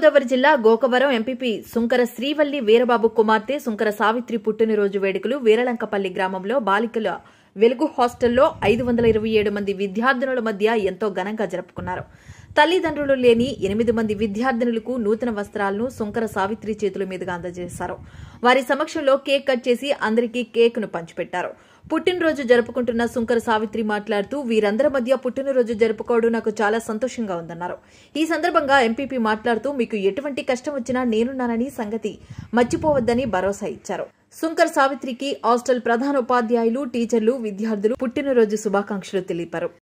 తూర్పుగోదావరి జిల్లా గోకవరం ఎంపీపీ సుంకర శ్రీవల్లి వీరబాబు కుమార్తె సుంకర సావిత్రి పుట్టినరోజు వేడుకలు వీరలంకపల్లి గ్రామంలో బాలికల వెలుగు హాస్టల్లో ఐదు వందల ఇరవై ఏడు మంది విద్యార్థినుల మధ్య ఎంతో ఘనంగా జరుపుకున్నారు తల్లిదండ్రులు లేని ఎనిమిది మంది విద్యార్థినులకు నూతన వస్త్రాలను సుంకర సావిత్రి చేతుల మీదుగా అందజేశారు వారి సమక్షంలో కేక్ కట్ చేసి అందరికీ కేక్ను పంచిపెట్టారు పుట్టినరోజు జరుపుకుంటున్న సుంకర సావిత్రి మాట్లాడుతూ వీరందరి మధ్య పుట్టినరోజు జరుపుకోవడం నాకు చాలా సంతోషంగా ఉందన్నారు ఈ సందర్భంగా ఎంపీపీ మాట్లాడుతూ మీకు ఎటువంటి కష్టం వచ్చినా నేనున్నానని సంగతి మర్చిపోవద్దని భరోసా ఇచ్చారు సుంకర్ సావిత్రికి హాస్టల్ ప్రధాన ఉపాధ్యాయులు టీచర్లు విద్యార్థులు పుట్టినరోజు శుభాకాంక్షలు తెలిపారు